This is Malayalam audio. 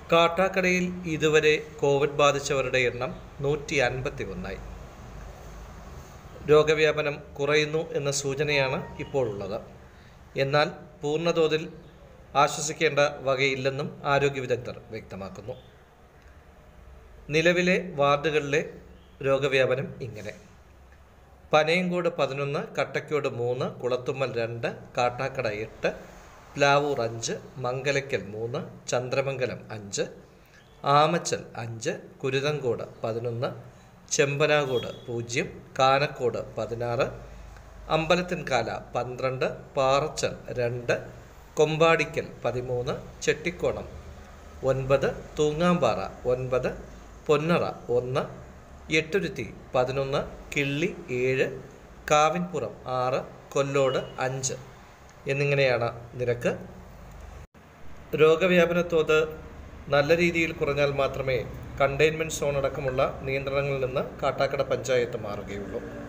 കാട്ടാക്കടയിൽ ഇതുവരെ കോവിഡ് ബാധിച്ചവരുടെ എണ്ണം നൂറ്റി അൻപത്തി ഒന്നായി രോഗവ്യാപനം കുറയുന്നു എന്ന സൂചനയാണ് ഇപ്പോഴുള്ളത് എന്നാൽ പൂർണ്ണതോതിൽ ആശ്വസിക്കേണ്ട വകയില്ലെന്നും ആരോഗ്യ വിദഗ്ധർ വ്യക്തമാക്കുന്നു നിലവിലെ വാർഡുകളിലെ രോഗവ്യാപനം ഇങ്ങനെ പനയങ്കോട് പതിനൊന്ന് കട്ടക്കോട് മൂന്ന് കുളത്തുമ്മൽ രണ്ട് കാട്ടാക്കട എട്ട് പ്ലാവൂർ അഞ്ച് മംഗലയ്ക്കൽ മൂന്ന് ചന്ദ്രമംഗലം അഞ്ച് ആമച്ചൽ അഞ്ച് കുരുതങ്കോട് പതിനൊന്ന് ചെമ്പനാകോട് പൂജ്യം കാനക്കോട് പതിനാറ് അമ്പലത്തിൻകാല പന്ത്രണ്ട് പാറച്ചൽ രണ്ട് കൊമ്പാടിക്കൽ പതിമൂന്ന് ചെട്ടിക്കോണം ഒൻപത് തൂങ്ങാമ്പാറ ഒൻപത് പൊന്നറ ഒന്ന് എട്ടുരുത്തി പതിനൊന്ന് കിള്ളി ഏഴ് കാവിൻപുറം ആറ് കൊല്ലോട് അഞ്ച് എന്നിങ്ങനെയാണ് നിരക്ക് രോഗവ്യാപന തോത് നല്ല രീതിയിൽ കുറഞ്ഞാൽ മാത്രമേ കണ്ടെയ്ൻമെൻറ്റ് സോൺ അടക്കമുള്ള നിയന്ത്രണങ്ങളിൽ നിന്ന് കാട്ടാക്കട പഞ്ചായത്ത് മാറുകയുള്ളൂ